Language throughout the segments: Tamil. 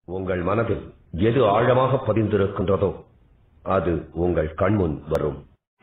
உங்கள் மனதில் எது ஆழமாக பதிந்திருக்கின்றதோ அது உங்கள் கண்முன் வரும்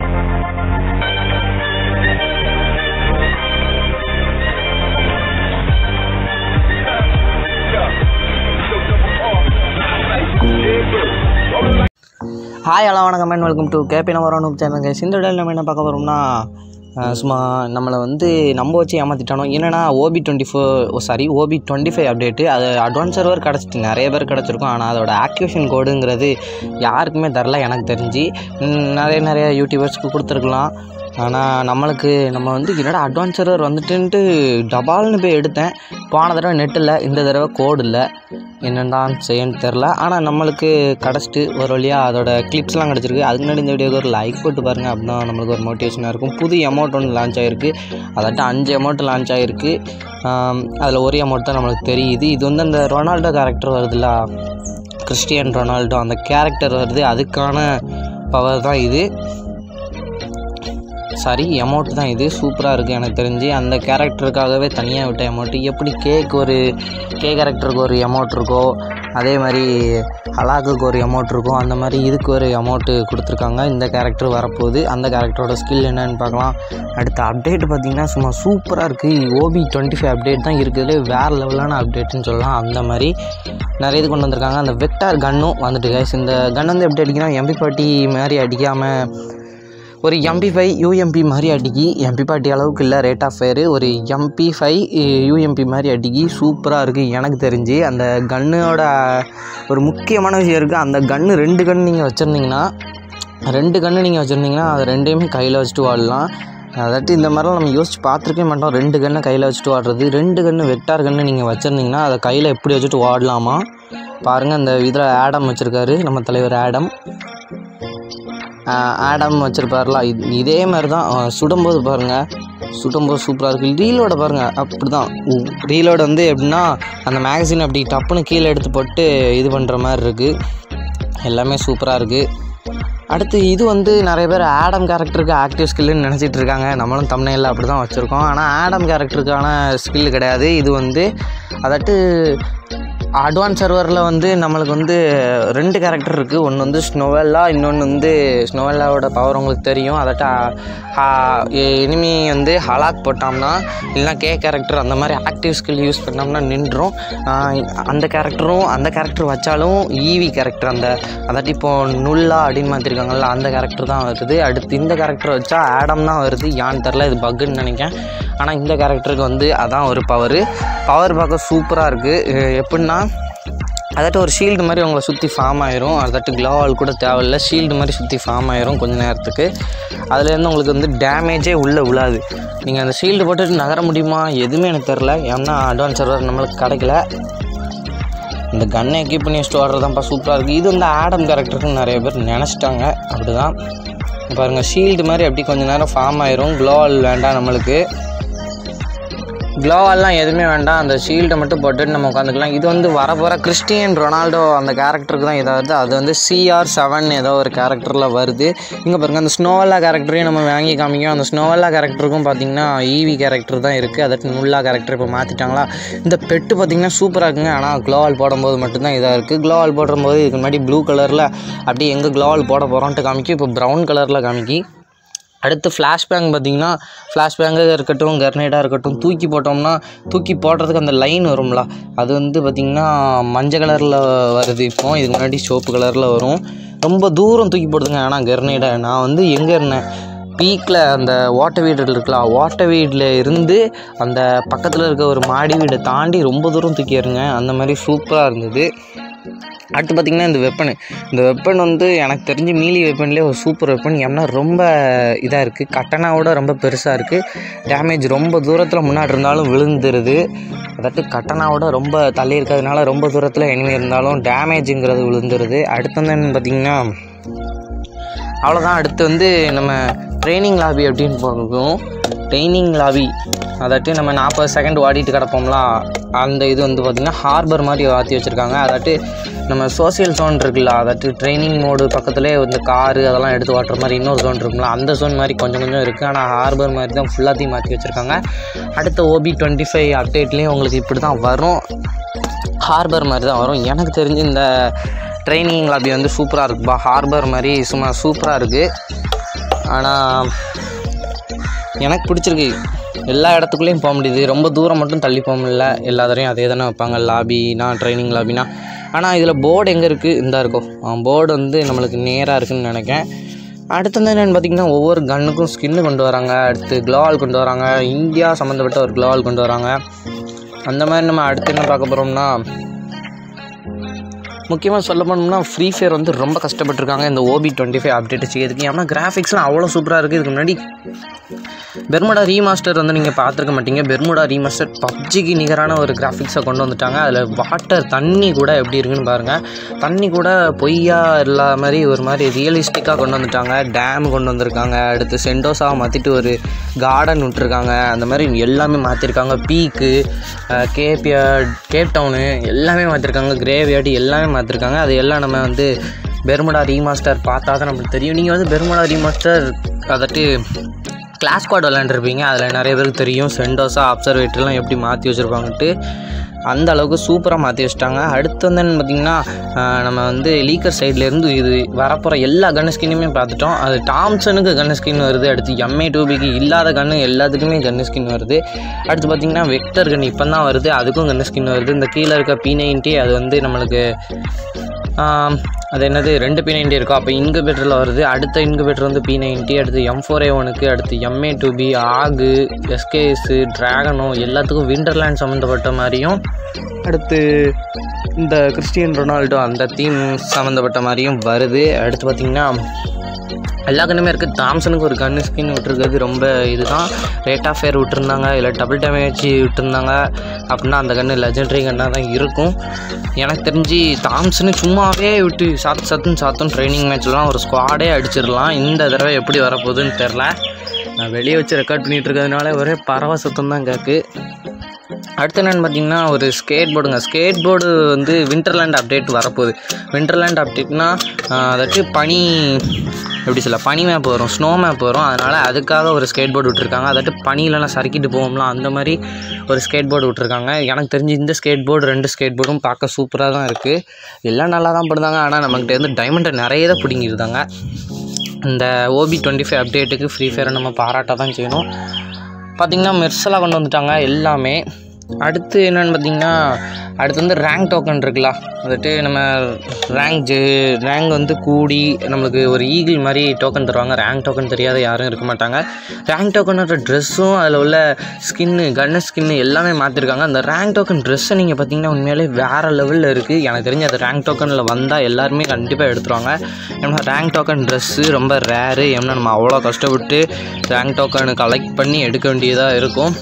ஹாய் ஹலோ வணக்கம் and welcome to KP number one channel guys இந்த வீடியோவில் நம்ம என்ன பார்க்க போகிறோம்னா அஹ், சும்மா நம்மளை வந்து நம்ப வச்சு ஏமாற்றிட்டானோ என்னென்னா OB twenty four sorry OB twenty five update அது அட்வான்ஸ் சர்வர் கிடச்சிட்டு நிறைய பேர் கிடச்சிருக்கும் ஆனால் அதோட ஆக்டிவேஷன் கோடுங்கிறது யாருக்குமே தரல எனக்கு தெரிஞ்சு ம், நிறைய நிறைய யூடியூபர்ஸ்க்கு கொடுத்துருக்கலாம் ஆனால் நம்மளுக்கு நம்ம வந்து என்னடா அட்வான்ஸ் சர்வர் வந்துட்டுன்ட்டு டபால்னு போய் எடுத்தேன் போன தடவை நெட் இல்லை இந்த தடவை கோடு இல்லை என்னென்னு செய்யன்னு தெரில ஆனால் நம்மளுக்கு கிடச்சிட்டு ஒரு வழியாக அதோட கிளிப்ஸ்லாம் கிடச்சிருக்கு அதுக்கு முன்னாடி இந்த வீடியோக்கு ஒரு லைக் போட்டு பாருங்கள் அப்படின்னா நம்மளுக்கு ஒரு மோட்டிவேஷனாக இருக்கும் புது அமௌண்ட் ஒன்று லான்ச் ஆகிருக்கு அதாட்டும் அஞ்சு அமௌண்ட் லான்ச் ஆகிருக்கு அதில் ஒரு அமௌண்ட் தான் நம்மளுக்கு தெரியுது இது வந்து அந்த ரொனால்டோ கேரக்டர் வருதுல்ல கிறிஸ்டியன் ரொனால்டோ அந்த கேரக்டர் வருது அதுக்கான பவர் தான் இது சாரி அமௌண்ட் தான் இது சூப்பராக இருக்குது எனக்கு தெரிஞ்சு அந்த கேரக்டருக்காகவே தனியாக விட்ட அமௌண்ட்டு எப்படி கேக் ஒரு கே கேரக்டருக்கு ஒரு அமௌண்ட் இருக்கோ அதே மாதிரி ஹலாக்குக்கு ஒரு அமௌண்ட் இருக்கும் அந்த மாதிரி இதுக்கு ஒரு அமௌண்ட்டு கொடுத்துருக்காங்க இந்த கேரக்டர் வரப்போகுது அந்த கேரக்டரோட ஸ்கில் என்னன்னு பார்க்கலாம் அடுத்த அப்டேட் பார்த்திங்கன்னா சும்மா சூப்பராக இருக்குது ஓபி டுவெண்ட்டி ஃபைவ் அப்டேட் தான் இருக்குது வேறு லெவலான அப்டேட்னு சொல்லலாம் அந்த மாதிரி நிறைய இது கொண்டு வந்திருக்காங்க அந்த வெக்டார் கன்னும் வந்துட்டு guys இந்த கன் வந்து எப்படி அடிக்கணும் எம்பி பாட்டி மாதிரி அடிக்காமல் ஒரு எம்பி ஃபைவ் யூஎம்பி மாதிரி அடிக்கி எம்பி பாட்டி அளவுக்கு இல்லை ரேட் ஆஃப் ஃபயரு ஒரு எம்பி ஃபைவ் யூஎம்பி மாதிரி அடிக்கி சூப்பராக இருக்குது எனக்கு தெரிஞ்சு அந்த கன்னோட ஒரு முக்கியமான விஷயம் இருக்குது அந்த கன்று ரெண்டு கன்று நீங்கள் வச்சுருந்தீங்கன்னா ரெண்டு கன்று நீங்கள் வச்சுருந்தீங்கன்னா அது ரெண்டையுமே கையில் வச்சுட்டு வாடலாம் அதாட்டி இந்த மாதிரிலாம் நம்ம யோசிச்சு பார்த்துருக்கவே மாட்டோம் ரெண்டு கன்னை கையில் வச்சுட்டு வாடுறது ரெண்டு கன்று வெக்டார் கன்று நீங்கள் வச்சுருந்தீங்கன்னா அதை கையில் எப்படி வச்சுட்டு வாடலாமா பாருங்கள் அந்த இதில் ஆடம் வச்சுருக்காரு நம்ம தலைவர் ஆடம் ஆஹ் ஆடம் வச்சுருப்பார்ல இது இதே மாதிரி தான் ஆஹ் சுடும்போது பாருங்கள் சுடும்போது சூப்பராக இருக்குது ரீலோட பாருங்கள் அப்படி தான் ரீலோட வந்து எப்படின்னா அந்த மேகசின் அப்படி டப்புன்னு கீழே எடுத்து போட்டு இது பண்ணுற மாதிரி இருக்குது எல்லாமே சூப்பராக இருக்குது அடுத்து இது வந்து நிறைய பேர் ஆடம் கேரக்டருக்கு ஆக்டிவ் ஸ்கில்லுன்னு நினச்சிட்டு இருக்காங்க நம்மளும் தமிழில் அப்படி தான் வச்சுருக்கோம் ஆனால் ஆடம் கேரக்டருக்கான ஸ்கில் கிடையாது இது வந்து அதாட்டு அட்வான்ஸ் சர்வரில் வந்து நம்மளுக்கு வந்து ரெண்டு கேரக்டர் இருக்குது ஒன்று வந்து ஸ்னோவெல்லா இன்னொன்று வந்து ஸ்னோவெல்லாவோட பவர் உங்களுக்கு தெரியும் அதாட்ட இனிமே வந்து ஹலாக் போட்டோம்னா இல்லைனா கே கேரக்டர் அந்த மாதிரி ஆக்டிவ் ஸ்கில் யூஸ் பண்ணோம்னா நின்றும் அந்த கேரக்டரும் அந்த கேரக்டர் வச்சாலும் ஈவி கேரக்டர் அந்த அதாட்டி இப்போ நுல்லா அப்படின்னு மாற்றிருக்காங்கல்ல அந்த கேரக்டர் தான் வருது அடுத்து இந்த கேரக்டர் வச்சா ஆடம் தான் வருது யான்னு தெரில இது பக்குன்னு நினைக்கிறேன் ஆனால் இந்த கேரக்டருக்கு வந்து அதான் ஒரு பவர் பவர் பார்க்க சூப்பராக இருக்குது எப்படின்னா அதாட்டு ஒரு ஷீல்டு மாதிரி உங்களை சுற்றி ஃபார்ம் ஆயிரும் அதாட்டு க்ளோவால் கூட தேவையில்ல ஷீல்டு மாதிரி சுற்றி ஃபார்ம் ஆயிரும் கொஞ்ச நேரத்துக்கு அதுலேருந்து உங்களுக்கு வந்து டேமேஜே உள்ளே விழாது நீங்கள் அந்த ஷீல்டு போட்டுட்டு நகர முடியுமா எதுவுமே எனக்கு தெரில ஏன்னா அட்வான்ஸ் சர்வர் நம்மளுக்கு கிடைக்கல இந்த கன்னை எக்யூப் பண்ணி வச்சுட்டு வர்றதான்ப்பா சூப்பராக இருக்குது இது வந்து ஆடம் கேரக்டருக்கு நிறைய பேர் நினச்சிட்டாங்க அப்படி தான் பாருங்கள் ஷீல்டு மாதிரி அப்படி கொஞ்ச நேரம் ஃபார்ம் ஆயிரும் க்ளோவால் வேண்டாம் நம்மளுக்கு க்ளோவால்லாம் எதுவுமே வேண்டாம் அந்த ஷீல்டை மட்டும் போட்டுட்டு நம்ம உட்காந்துக்கலாம் இது வந்து வர போகிற கிறிஸ்டியன் ரொனால்டோ அந்த கேரக்டருக்கு தான் இதாவது அது வந்து சிஆர் செவன் ஏதோ ஒரு கேரக்டரில் வருது இங்கே பாருங்கள் அந்த ஸ்னோவல்லா கேரக்டரையும் நம்ம வாங்கி காமிக்கும் அந்த ஸ்னோவல்லா கேரக்டருக்கும் பார்த்தீங்கன்னா ஈவி கேரக்டர் தான் இருக்குது அதாட்டு நுல்லா கேரக்டர் இப்போ மாற்றிட்டாங்களா இந்த பெட்டு பார்த்தீங்கன்னா சூப்பராக இருக்குங்க ஆனால் க்ளோவால் போடும்போது மட்டும்தான் இதாக இருக்குது க்ளோவால் போடும்போது இதுக்கு முன்னாடி ப்ளூ கலரில் அப்படியே எங்கே க்ளோவால் போட போகிறோன்ட்டு காமிக்கும் இப்போ ப்ரௌன் கலரில் காமிக்கி அடுத்து ஃப்ளாஷ்பேங் பார்த்தீங்கன்னா ஃப்ளாஷ்பேங்காக இருக்கட்டும் கர்னேடாக இருக்கட்டும் தூக்கி போட்டோம்னா தூக்கி போடுறதுக்கு அந்த லைன் வரும்ல அது வந்து பார்த்திங்கன்னா மஞ்சள் கலரில் வருது இப்போ இதுக்கு முன்னாடி சோப்பு கலரில் வரும் ரொம்ப தூரம் தூக்கி போடுதுங்க ஆனால் கர்னேடை நான் வந்து எங்கே இருந்தேன் பீக்கில் அந்த ஓட்ட வீடு இருக்கலாம் ஓட்ட வீட்டில் இருந்து அந்த பக்கத்தில் இருக்க ஒரு மாடி வீடை தாண்டி ரொம்ப தூரம் தூக்கி எறிங்க அந்த மாதிரி சூப்பராக இருந்தது அடுத்து பார்த்திங்கன்னா இந்த வெப்பன் இந்த வெப்பன் வந்து எனக்கு தெரிஞ்சு மீலி வெப்பன்லேயே ஒரு சூப்பர் வெப்பன் ஏன்னா ரொம்ப இதாக இருக்குது கட்டனாவோட ரொம்ப பெருசாக இருக்குது டேமேஜ் ரொம்ப தூரத்தில் முன்னாடி இருந்தாலும் விழுந்துருது அதாட்டு கட்டனாவோட ரொம்ப தள்ளி இருக்கிறதுனால ரொம்ப தூரத்தில் எனிமி இருந்தாலும் டேமேஜுங்கிறது விழுந்துருது அடுத்து வந்து என்னன்னு பார்த்திங்கன்னா அவ்வளோதான் அடுத்து வந்து நம்ம ட்ரைனிங் லாபி அப்படின்னு பார்க்கணும் ட்ரைனிங் லாபி அதாட்டி நம்ம நாற்பது செகண்ட் ஓடிட்டு கிடப்போம்ல அந்த இது வந்து பார்த்திங்கன்னா ஹார்பர் மாதிரி மாற்றி வச்சுருக்காங்க அதாட்டி நம்ம சோசியல் ஜோன் இருக்குல்ல அதாட்டி ட்ரைனிங் மோடு பக்கத்துலேயே இந்த காரு அதெல்லாம் எடுத்து ஓட்டுற மாதிரி இன்னொரு ஜோன் இருக்குல்ல அந்த ஜோன் மாதிரி கொஞ்சம் கொஞ்சம் இருக்குது ஆனால் ஹார்பர் மாதிரி தான் ஃபுல்லாத்தையும் மாற்றி வச்சுருக்காங்க அடுத்த ஓபி டுவெண்ட்டி ஃபைவ் அப்டேட்லேயும் உங்களுக்கு இப்படி தான் வரும் ஹார்பர் மாதிரி தான் வரும் எனக்கு தெரிஞ்சு இந்த ட்ரைனிங் லாபி வந்து சூப்பராக இருக்குப்பா ஹார்பர் மாதிரி சும்மா சூப்பராக இருக்குது ஆனால் எனக்கு பிடிச்சிருக்கு எல்லா இடத்துக்குள்ளேயும் போக முடியுது ரொம்ப தூரம் மட்டும் தள்ளி போக முடியல எல்லா தடையும் அதே தானே வைப்பாங்க லாபினா ட்ரைனிங் லாபினா ஆனால் இதில் போர்டு எங்கே இருக்குது இந்த இருக்கும் போர்டு வந்து நம்மளுக்கு நேராக இருக்குன்னு நினைக்கிறேன் அடுத்து வந்து என்னென்னு பார்த்தீங்கன்னா ஒவ்வொரு கன்னுக்கும் ஸ்கின்னு கொண்டு வராங்க அடுத்து க்ளோவால் கொண்டு வராங்க இந்தியா சம்மந்தப்பட்ட ஒரு க்ளோவால் கொண்டு வராங்க அந்த மாதிரி நம்ம அடுத்து என்ன பார்க்க போகிறோம்னா முக்கியமாக சொல்ல போனோம்னா ஃப்ரீ ஃபயர் வந்து ரொம்ப கஷ்டப்பட்டிருக்காங்க இந்த ஓபி டுவெண்ட்டி ஃபைவ் அப்டேட் செய்யறதுக்கு ஏன்னா கிராஃபிக்ஸ்லாம் அவ்வளோ சூப்பராக இருக்குது இதுக்கு முன்னாடி பெர்முடா ரீமாஸ்டர் வந்து நீங்கள் பார்த்துருக்க மாட்டீங்க பெர்முடா ரீமாஸ்டர் பப்ஜிக்கு நிகரான ஒரு கிராஃபிக்ஸை கொண்டு வந்துட்டாங்க அதில் வாட்டர் தண்ணி கூட எப்படி இருக்குன்னு பாருங்கள் தண்ணி கூட பொய்யா இல்லாத மாதிரி ஒரு மாதிரி ரியலிஸ்டிக்காக கொண்டு வந்துட்டாங்க டேம் கொண்டு வந்திருக்காங்க அடுத்து சென்டோஸாக மாற்றிட்டு ஒரு கார்டன் விட்டுருக்காங்க அந்த மாதிரி எல்லாமே மாற்றிருக்காங்க பீக்கு கேப்பியார்ட் கேப் டவுனு எல்லாமே மாற்றிருக்காங்க கிரேவியார்டு எல்லாமே மாற்றிருக்காங்க அது எல்லாம் நம்ம வந்து பெர்முடா ரீமாஸ்டர் பார்த்தா தான் நம்மளுக்கு தெரியும் நீங்கள் வந்து பெர்முடா ரீமாஸ்டர் அதட்டு கிளாஸ் ஸ்குவாட் விளாண்டுருப்பீங்க அதில் நிறைய பேருக்கு தெரியும் சென்டோஸா அப்சர்வேட்டர்லாம் எப்படி மாற்றி வச்சுருப்பாங்கன்ட்டு அந்த அளவுக்கு சூப்பராக மாற்றி வச்சுட்டாங்க அடுத்து வந்து என்ன பார்த்திங்கன்னா ஆஹ், நம்ம வந்து லீக்கர் சைட்லேருந்து இது வரப்போகிற எல்லா கன்னு ஸ்கின்னுமே பார்த்துட்டோம் அது டாம்சனுக்கு கன்னு ஸ்கின் வருது அடுத்து எம்ஏ டூபிக்கு இல்லாத கன்று எல்லாத்துக்குமே கன்னு ஸ்கின் வருது அடுத்து பார்த்திங்கன்னா வெக்டர் கன் இப்போ தான் வருது அதுக்கும் கன்னு ஸ்கின் வருது இந்த கீழே இருக்க பி நைன்ட்டி அது வந்து நம்மளுக்கு ஆம், அது என்னது ரெண்டு பி நைன்ட்டி இருக்கும் அப்போ இன்குபேட்டரில் வருது அடுத்த இன்குபேட்டர் வந்து பி நைன்ட்டி அடுத்து எம் ஃபோர் ஏ ஒனுக்கு அடுத்து எம்ஏ டூ பி ஆகு எஸ்கேஎஸ்ஸு ட்ராகனோ எல்லாத்துக்கும் விண்டர்லேண்ட் சம்மந்தப்பட்ட மாதிரியும் அடுத்து இந்த கிறிஸ்டியன் ரொனால்டோ அந்த தீம் சம்மந்தப்பட்ட மாதிரியும் வருது அடுத்து பார்த்திங்கன்னா எல்லா கன்னுமே இருக்குது தாம்சனுக்கு ஒரு கன்னு ஸ்கின் விட்டுருக்கிறது ரொம்ப இதுதான் ரேட் ஆஃப் ஃபேர் விட்டுருந்தாங்க இல்லை டபுள் டேமேஜ் விட்டுருந்தாங்க அப்படின்னா அந்த கன்று லெஜெண்டரி கன்னாக தான் இருக்கும் எனக்கு தெரிஞ்சு தாம்சனு சும்மாவே விட்டு சாத்து சத்துன்னு சாத்தும் ட்ரைனிங் மேட்ச்லாம் ஒரு ஸ்குவாடே அடிச்சிடலாம் இந்த தடவை எப்படி வரப்போகுதுன்னு தெரில நான் வெளியே வச்சு ரெக்கார்ட் பண்ணிகிட்டு இருக்கிறதுனால ஒரே பறவை சத்தம் தான் கேட்கு அடுத்து என்னென்னு பார்த்தீங்கன்னா ஒரு ஸ்கேட் போர்டுங்க ஸ்கேட் போர்டு வந்து விண்டர்லேண்ட் அப்டேட் வரப்போகுது விண்டர்லேண்ட் அப்டேட்னா அதாச்சும் பனி எப்படி சொல்ல பனி மேப் வரும் ஸ்னோ மேப் வரும் அதனால் அதுக்காக ஒரு ஸ்கேட் போர்டு விட்டுருக்காங்க அதாட்டு பனியிலலாம் சறுக்கிட்டு போவோம்லாம் அந்த மாதிரி ஒரு ஸ்கேட் போர்டு விட்டுருக்காங்க எனக்கு தெரிஞ்சு இந்த ஸ்கேட் போர்டு ரெண்டு ஸ்கேட் போர்டும் பார்க்க சூப்பராக தான் இருக்குது எல்லாம் நல்லா தான் படுதாங்க ஆனால் நம்மக்கிட்ட இருந்து டைமண்டை நிறைய தான் பிடிங்கிருந்தாங்க இந்த ஓபி டுவெண்ட்டி ஃபைவ் அப்டேட்டுக்கு ஃப்ரீ ஃபயரை நம்ம பாராட்ட தான் செய்யணும் பார்த்திங்கன்னா மெர்சலாக கொண்டு வந்துட்டாங்க எல்லாமே அடுத்து என்னென்னு பார்த்தீங்கன்னா அடுத்து வந்து ரேங்க் டோக்கன் இருக்குல்ல வந்துட்டு நம்ம ரேங்க் ஜெ ரேங்க் வந்து கூடி நம்மளுக்கு ஒரு ஈகிள் மாதிரி டோக்கன் தருவாங்க ரேங்க் டோக்கன் தெரியாத யாரும் இருக்க மாட்டாங்க ரேங்க் டோக்கனோட ட்ரெஸ்ஸும் அதில் உள்ள ஸ்கின்னு கன்னு ஸ்கின்னு எல்லாமே மாற்றிருக்காங்க அந்த ரேங்க் டோக்கன் ட்ரெஸ்ஸை நீங்கள் பார்த்தீங்கன்னா உண்மையிலே வேறு லெவலில் இருக்குது எனக்கு தெரிஞ்சு அது ரேங்க் டோக்கனில் வந்தால் எல்லாருமே கண்டிப்பாக எடுத்துருவாங்க ஏன்னா ரேங்க் டோக்கன் ட்ரெஸ்ஸு ரொம்ப ரேரு ஏன்னா நம்ம அவ்வளோ கஷ்டப்பட்டு ரேங்க் டோக்கனை கலெக்ட் பண்ணி எடுக்க வேண்டியதாக இருக்கும்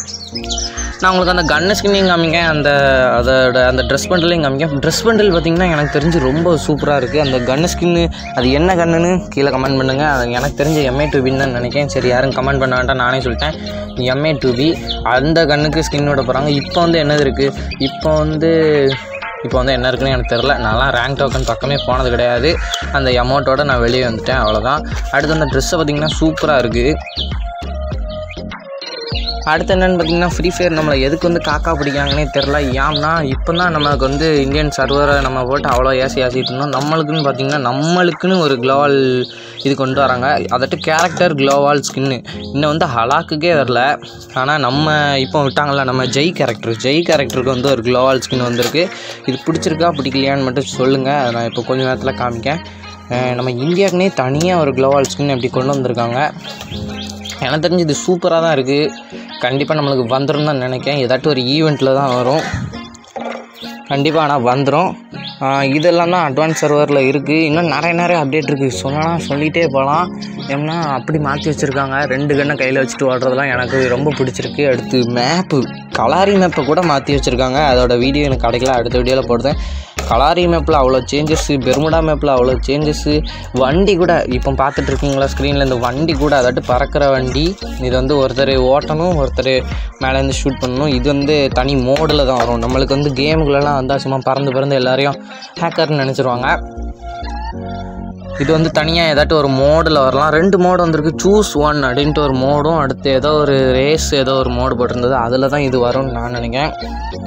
நான் உங்களுக்கு அந்த கன்னு ஸ்கின்னையும் காமிங்க அந்த அதோட அந்த ட்ரெஸ் பண்டலையும் காமிக்க ட்ரெஸ் பண்டல் பார்த்தீங்கன்னா எனக்கு தெரிஞ்சு ரொம்ப சூப்பராக இருக்குது அந்த கன்னு ஸ்கின்னு அது என்ன கன்னுன்னு கீழே கமெண்ட் பண்ணுங்கள் அது எனக்கு தெரிஞ்ச எம்ஏ டூபின்னு தான் நினைக்கிறேன் சரி யாரும் கமெண்ட் பண்ண வேண்டாம் நானே சொல்லிட்டேன் எம்ஏ டூபி அந்த கன்னுக்கு ஸ்கின் விட போகிறாங்க இப்போ வந்து என்னது இருக்குது இப்போ வந்து இப்போ வந்து என்ன இருக்குன்னு எனக்கு தெரில நான்லாம் ரேங்க் டோக்கன் பக்கமே போனது கிடையாது அந்த அமௌண்ட்டோட நான் வெளியே வந்துட்டேன் அவ்வளோதான் அடுத்து அந்த ட்ரெஸ்ஸை பார்த்தீங்கன்னா சூப்பராக இருக்குது அடுத்து என்னென்னு பார்த்தீங்கன்னா ஃப்ரீ ஃபயர் நம்மளை எதுக்கு வந்து காக்கா பிடிக்கிறாங்கன்னே தெரில ஏன்னா இப்போ தான் நமக்கு வந்து இந்தியன் சர்வரை நம்ம போட்டு அவ்வளோ ஏசி ஏசிட்டு இருந்தோம் நம்மளுக்குன்னு பார்த்தீங்கன்னா நம்மளுக்குன்னு ஒரு க்ளோவால் இது கொண்டு வராங்க அதட்டு கேரக்டர் க்ளோவால் ஸ்கின்னு இன்னும் வந்து ஹலாக்குக்கே வரல ஆனால் நம்ம இப்போ விட்டாங்கல்ல நம்ம ஜெய் கேரக்டர் ஜெய் கேரக்டருக்கு வந்து ஒரு க்ளோவால் ஸ்கின் வந்திருக்கு இது பிடிச்சிருக்கா பிடிக்கலையான்னு மட்டும் சொல்லுங்கள் அதை நான் இப்போ கொஞ்ச நேரத்தில் காமிக்கேன் அஹ் நம்ம இந்தியாவுக்குனே தனியாக ஒரு க்ளோவால் ஸ்கின் எப்படி கொண்டு வந்திருக்காங்க எனக்கு தெரிஞ்சு இது சூப்பராக தான் இருக்குது கண்டிப்பாக நம்மளுக்கு வந்துடும் தான் நினைக்கிறேன் ஏதாட்டும் ஒரு ஈவெண்ட்டில் தான் வரும் கண்டிப்பாக ஆனால் வந்துடும் இதெல்லாம் தான் அட்வான்ஸ் சர்வரில் இருக்குது இன்னும் நிறைய நிறைய அப்டேட் இருக்குது சொல்லலாம் சொல்லிகிட்டே போகலாம் ஏன்னா அப்படி மாற்றி வச்சுருக்காங்க ரெண்டு கண்ணை கையில் வச்சுட்டு ஓடுறதெல்லாம் எனக்கு ரொம்ப பிடிச்சிருக்கு அடுத்து மேப்பு கலாரி மேப்பை கூட மாற்றி வச்சுருக்காங்க அதோட வீடியோ எனக்கு கிடைக்கல அடுத்த வீடியோவில் போடுறேன் கலாரி மேப்பில் அவ்வளோ சேஞ்சஸ்ஸு பெர்முடா மேப்பில் அவ்வளோ சேஞ்சஸ்ஸு வண்டி கூட இப்போ பார்த்துட்டு இருக்கீங்களா ஸ்க்ரீனில் இந்த வண்டி கூட அதாட்டு பறக்கிற வண்டி இது வந்து ஒருத்தர் ஓட்டணும் ஒருத்தர் மேலேருந்து ஷூட் பண்ணணும் இது வந்து தனி மோடில் தான் வரும் நம்மளுக்கு வந்து கேமுக்குள்ளெல்லாம் வந்தால் சும்மா பறந்து பறந்து எல்லாரையும் ஹேக்கர்னு நினச்சிருவாங்க இது வந்து தனியாக ஏதாட்டும் ஒரு மோடில் வரலாம் ரெண்டு மோடு வந்திருக்கு சூஸ் ஒன் அப்படின்ட்டு ஒரு மோடும் அடுத்து ஏதோ ஒரு ரேஸ் ஏதோ ஒரு மோடு போட்டிருந்தது அதில் தான் இது வரும்னு நான் நினைக்கிறேன்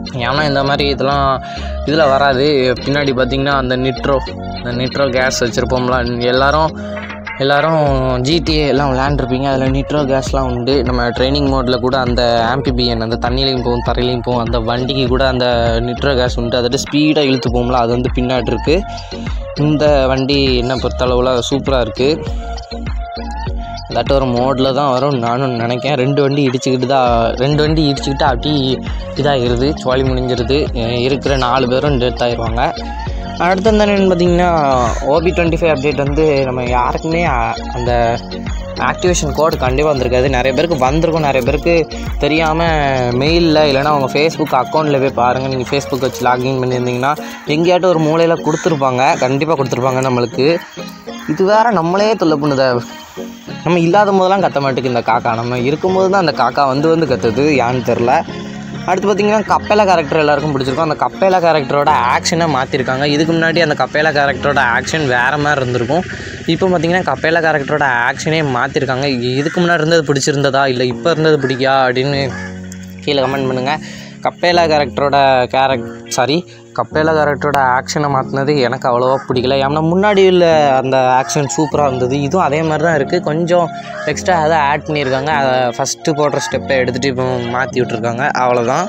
ஏன்னா இந்த மாதிரி இதெல்லாம் இதில் வராது பின்னாடி பார்த்தீங்கன்னா அந்த நிட்ரோ அந்த நிட்ரோ கேஸ் வச்சுருப்போம்ல எல்லாரும் எல்லாரும் ஜிடிஏ எல்லாம் விளையாண்டுருப்பீங்க அதில் நிட்ரோ கேஸ்லாம் உண்டு நம்ம ட்ரைனிங் மோடில் கூட அந்த ஆம்பிபிஎன் அந்த தண்ணிலையும் போகும் தரையிலையும் போகும் அந்த வண்டிக்கு கூட அந்த நிட்ரோ கேஸ் உண்டு அதோட ஸ்பீடாக இழுத்து போகும்ல அது வந்து பின்னாடி இருக்குது இந்த வண்டி என்ன பொறுத்தளவில் சூப்பராக இருக்குது தட்டு ஒரு மோடில் தான் வரும் நானும் நினைக்கிறேன் ரெண்டு வண்டி இடிச்சுக்கிட்டு தான் ரெண்டு வண்டி இடிச்சுக்கிட்டு அப்படி இதாகிருது சோழி முடிஞ்சிருது அஹ் இருக்கிற நாலு பேரும் டெத் ஆயிடுவாங்க அடுத்து வந்து என்னென்னு பார்த்தீங்கன்னா ஓபி டுவெண்ட்டி ஃபைவ் அப்டேட் வந்து நம்ம யாருக்குமே அ- அந்த ஆக்டிவேஷன் கோடு கண்டிப்பாக வந்திருக்காது நிறைய பேருக்கு வந்திருக்கும் நிறைய பேருக்கு தெரியாமல் மெயிலில் இல்லைனா அவங்க ஃபேஸ்புக் அக்கௌண்ட்டில் போய் பாருங்கள் நீங்கள் ஃபேஸ்புக் வச்சு லாகின் பண்ணியிருந்தீங்கன்னா எங்கேயாட்டும் ஒரு மூலையில் கொடுத்துருப்பாங்க கண்டிப்பாக கொடுத்துருப்பாங்க நம்மளுக்கு இது வேற நம்மளே தொல்லை பண்ணுத நம்ம இல்லாத போதெல்லாம் கத்த மாட்டேங்குது இந்த காக்கா நம்ம இருக்கும்போது தான் அந்த காக்கா வந்து வந்து கத்துது ஏன்னு தெரில அடுத்து பார்த்தீங்கன்னா கப்பேலா கேரக்டர் எல்லாருக்கும் பிடிச்சிருக்கும் அந்த கப்பேலா கேரக்டரோட ஆக்ஷனை மாற்றிருக்காங்க இதுக்கு முன்னாடி அந்த கப்பேலா கேரக்டரோட ஆக்ஷன் வேறு மாதிரி இருந்திருக்கும் இப்போ பார்த்தீங்கன்னா கப்பேலா கேரக்டரோட ஆக்ஷனே மாற்றிருக்காங்க இதுக்கு முன்னாடி இருந்தது பிடிச்சிருந்ததா இல்லை இப்போ இருந்தது பிடிக்கா அப்படின்னு கீழே கமெண்ட் பண்ணுங்கள் கப்பேலா கேரக்டரோட கேரக் சாரி கப்பேலா கேரக்டரோட ஆக்ஷனை மாற்றினது எனக்கு அவ்வளோவா பிடிக்கல ஏன்னா முன்னாடி உள்ள அந்த ஆக்ஷன் சூப்பராக இருந்தது இதுவும் அதே மாதிரி தான் இருக்குது கொஞ்சம் எக்ஸ்ட்ரா அதை ஆட் பண்ணியிருக்காங்க அதை ஃபஸ்ட்டு போடுற ஸ்டெப்பை எடுத்துகிட்டு இப்போ மாற்றி விட்ருக்காங்க அவ்வளோதான்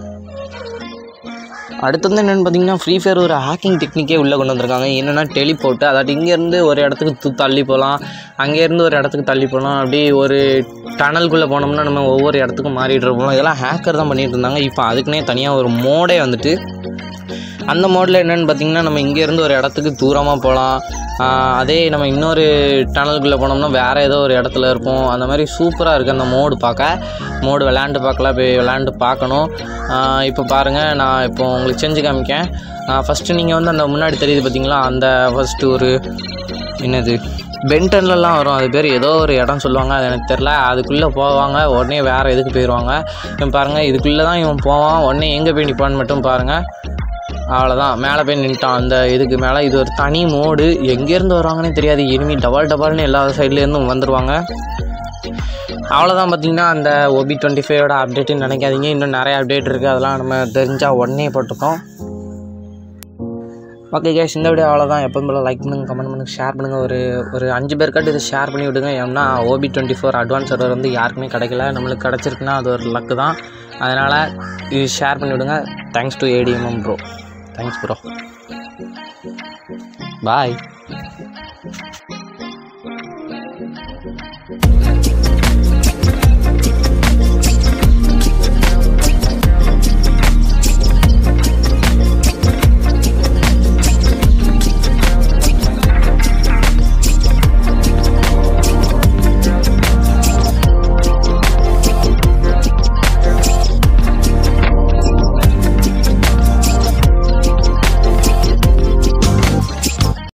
அடுத்து வந்து என்னென்னு பார்த்தீங்கன்னா ஃப்ரீ ஃபயர் ஒரு ஹேக்கிங் டெக்னிக்கே உள்ளே கொண்டு வந்திருக்காங்க என்னென்னா டெலிபோர்ட்டு அதாவது இங்கேருந்து ஒரு இடத்துக்கு து- தள்ளி போகலாம் அங்கேருந்து ஒரு இடத்துக்கு தள்ளி போகலாம் அப்படி ஒரு டனல்குள்ளே போனோம்னா நம்ம ஒவ்வொரு இடத்துக்கும் மாறிட்டு இருப்போம் இதெல்லாம் ஹேக்கர் தான் பண்ணிட்டு இருந்தாங்க இப்போ அதுக்குன்னே தனியாக ஒரு மோடே வந்துட்டு அந்த மோடில் என்னென்னு பார்த்தீங்கன்னா நம்ம இங்கேருந்து ஒரு இடத்துக்கு தூரமாக போகலாம் அதே நம்ம இன்னொரு டனலுக்குள்ளே போனோம்னா வேறு ஏதோ ஒரு இடத்துல இருப்போம் அந்த மாதிரி சூப்பராக இருக்குது அந்த மோடு பார்க்க மோடு விளையாண்டு பார்க்கலாம் போய் விளையாண்டு பார்க்கணும் ஆஹ் இப்போ பாருங்கள் நான் இப்போ உங்களுக்கு செஞ்சு காமிக்கேன் ஃபஸ்ட்டு நீங்கள் வந்து அந்த முன்னாடி தெரியுது பார்த்தீங்களா அந்த ஃபஸ்ட்டு ஒரு என்னது பென்டன்லலாம் வரும் அது பேர் ஏதோ ஒரு இடம் சொல்லுவாங்க அது எனக்கு தெரில அதுக்குள்ளே போவாங்க உடனே வேறு எதுக்கு போயிடுவாங்க இவன் பாருங்கள் இதுக்குள்ளே தான் இவன் போவான் உடனே எங்கே போய் நிற்பான்னு மட்டும் பாருங்கள் அவ்வளோதான் மேலே போய் நின்ட்டான் அந்த இதுக்கு மேலே இது ஒரு தனி மோடு எங்கேருந்து வருவாங்கன்னே தெரியாது எனிமி டபுள் டபுள்னு எல்லா சைட்லேருந்தும் வந்துடுவாங்க அவ்வளோதான் பார்த்தீங்கன்னா அந்த ஓபி டுவெண்ட்டி ஃபைவோட அப்டேட்டுன்னு நினைக்காதீங்க இன்னும் நிறைய அப்டேட் இருக்குது அதெல்லாம் நம்ம தெரிஞ்சால் உடனே போட்டுக்கோம் ஓகே கேஷ் இந்த வீடியோ அவ்வளோதான் எப்போதும் போல லைக் பண்ணுங்கள் கமெண்ட் பண்ணுங்கள் ஷேர் பண்ணுங்கள் ஒரு ஒரு அஞ்சு பேர்கிட்ட இதை ஷேர் பண்ணி விடுங்க ஏன்னா OB twenty four advance server வந்து யாருக்குமே கிடைக்கல நம்மளுக்கு கிடச்சிருக்குன்னா அது ஒரு லக்கு தான் அதனால் இது ஷேர் பண்ணி விடுங்க thanks to ATMM bro thanks bro bye